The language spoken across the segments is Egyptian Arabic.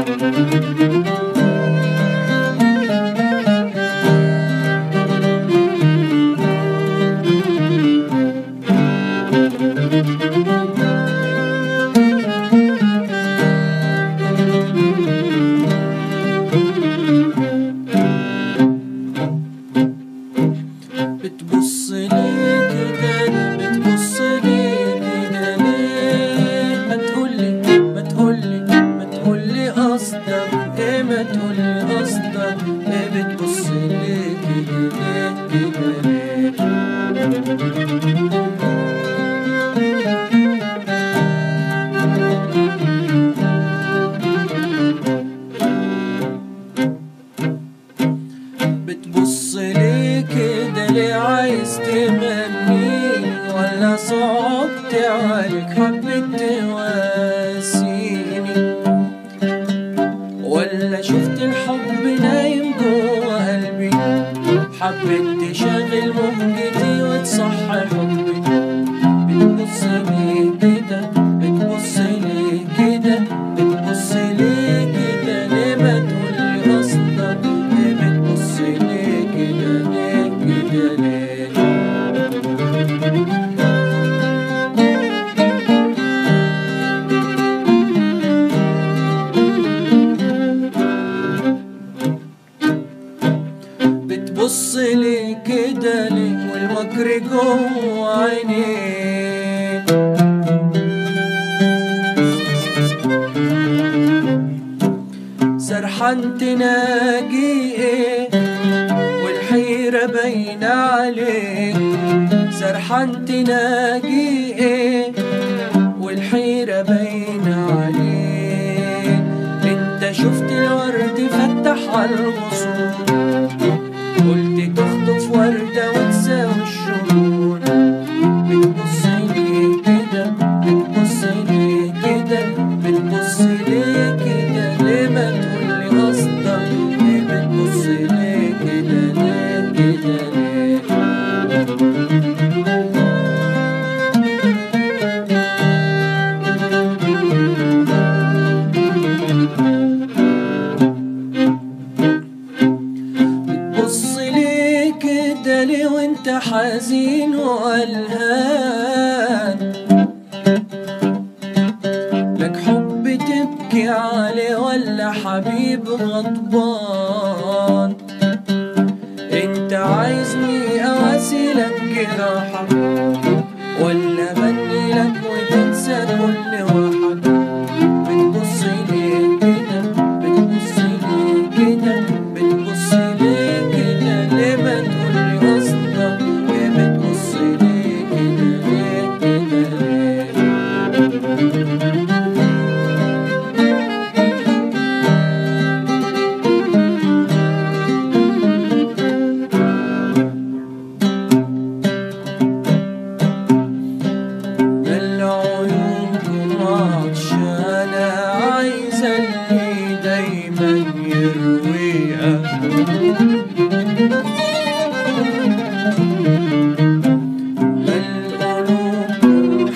بتبص ليه كده بتبص ليه كده ليه ما تقولي ما تقولي ما تقولي قصدك ايه ما تقولي قصدك ايه بتبص ليه كده ليه كده ليه بتبص ليه كده ليه عايز تمنيني ولا صعبت عليك حبيت تواسيني ولا شفت الحب نايم جوا قلبي حبيت تشغل مهجتي وتصحي حبي بتبص ليه كده بتبص ليه كده بتبص ليه كده ليه ما تقولي قصدك ليه بتبص ليه كده ليه كده ليه بتبص لي كده ليه والمكر جوه عينيك سرحان تناجي ايه والحيرة باينة عليك سرحان تناجي ايه والحيرة باينة عليك انت شفت الورد فتح على الغصون قلت تخطف وردة وتساوي الشجون بتبص ليه كده بتبص ليه كده بتبص ليه كده ليه ما تقولي قصدك ليه بتبص ليه كده ليه كده ليه بتبص ليه كده ليه وانت حزين وقلهان لك حب تبكي عليه ولا حبيب غضبان انت عايزني اواسي لك جراحة ولا بني لك وتنسى كل واحد بتبص ليه كده بتبص ليه كده بتبص ليه كده ليه ما تقولي قصدك ليه بتبص ليه كده ليه كده ليه العيون عطشانة عايزة اللي دايما يرويها القلوب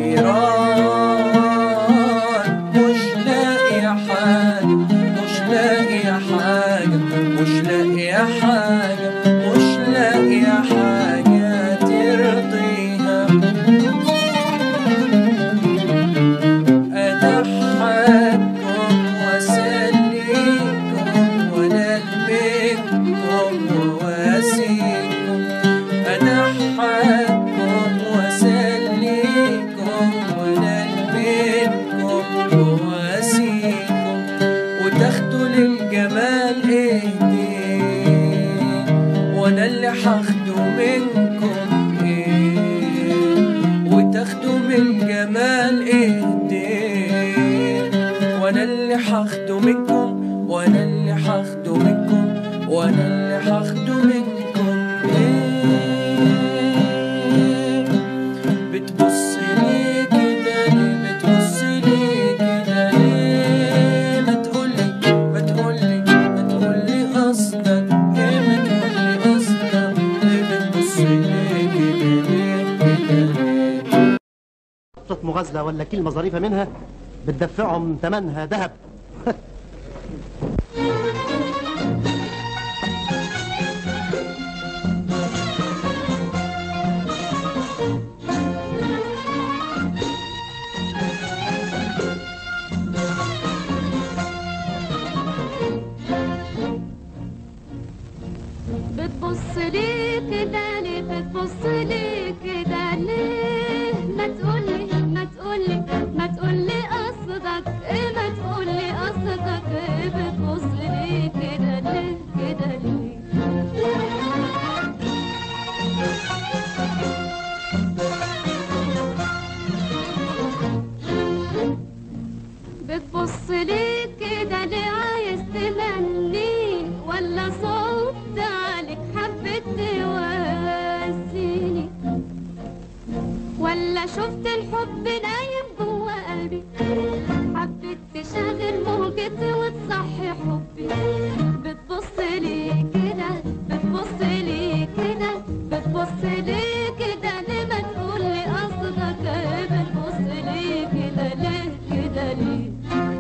حيران مش لاقي حاجة مش لاقي حاجة مش لاقي حاجة مش لاقي حاجة ترضيها أضحككم وأسليكم وأنلبكم وأواسيكم أضحككم وأسليكم وأنلبكم وأواسيكم وتاخدوا للجمال ايدين وانا اللي هاخده منكم ايه وتاخدوا من الجمال ايدين وانا اللي هاخده منكم وانا اللي هاخده منكم وانا اللي هاخده منكم ايه بتبص ليه كده ليه بتبص ليه كده ليه ما تقولي ما تقولي ما تقولي قصدك ايه ما تقولي قصدك ليه بتبص ليه كده ليه كده ليه قطة مغازلة ولا كلمة ظريفة منها بتدفعهم ثمنها ذهب بتبص ليه كده ليه بتبص ليه كده ليه ما تقولي ما تقولي ما تقولي قصدك ايه ما تقولي قصدك ايه بتبص ليه كده ليه كده ليه بتبص ليه كده ليه عايز تمني ولا صوت عليك حبة تواسيني ولا شفت الحب نايم جوا قلبي حبيت تشغل موجتي وتصحي حبي بتبص ليه كده بتبص ليه كده بتبص ليه كده ليه ما تقولي قصدك ايه بتبص ليه كده ليه كده ليه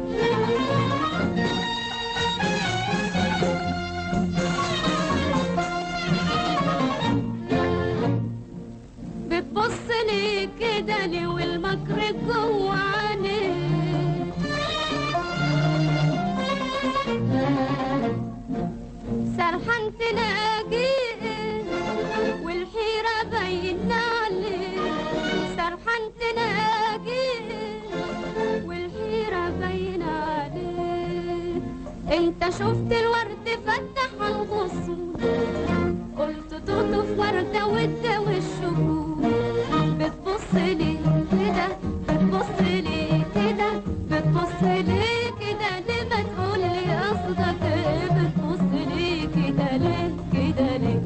بتبص ليه كده ليه والمكر جوا عينيك سرحان تلاقيه والحيرة باينة عليك سرحان تلاقيه والحيرة باينة عليك انت شفت الورد فتح الغصون قلت تطف وردة وتداوي الشهور بتبص ليه كده بتبص ليه كده بتبص ليه كده ليه ما تقولي قصدك ايه بتبص ليه كده ليه كده ليه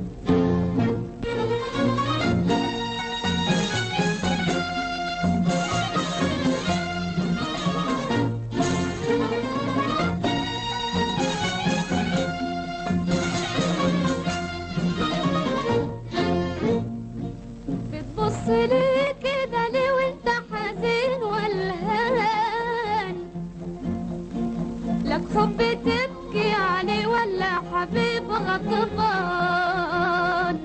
بتبص ليه كده ليه وانت حزين والهان لك حب تبكي عليه ولا حبيب غضبان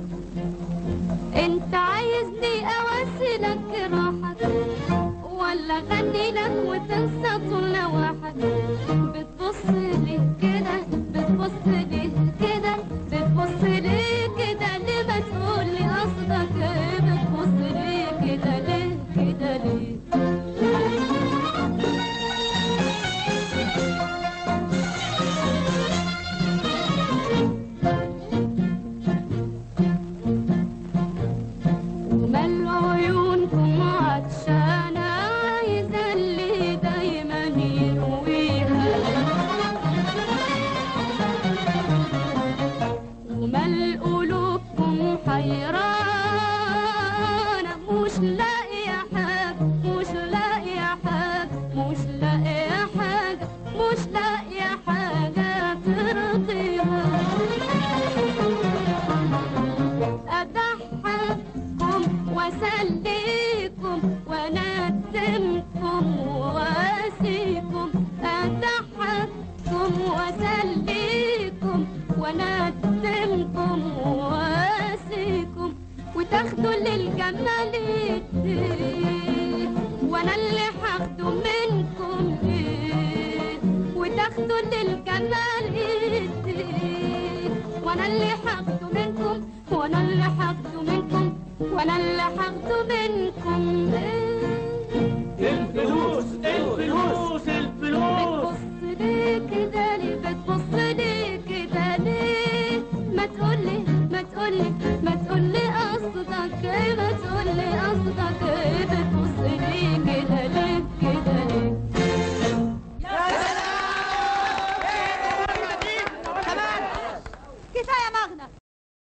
انت عايزني اواسي لك راحك ولا غني لك وتنسى طول نواحك بتبص ليه كده بتبص ليه كده بتبص ليه كده ليه ما تقولي قصدك ايه بتبص ليه كده ليه كده ليه ومال عيونكم عطشانة عايزة اللي دايما يرويها ومال قلوبكم حيرانة مش لاقية حاجة مش لاقية حاجة مش لاقية حاجة مش لاقية حاجة ترضيها أضحككم وأسليكم وأندمكم وأسيكم أضحككم وأسليكم وأندمكم وأسيكم وتاخدوا للجمال الدين وأنا اللي هاخده منكم إيه وتاخدوا للجمال الدين وانا اللي هاخده منكم وانا اللي هاخده منكم وانا اللي هاخده منكم ايه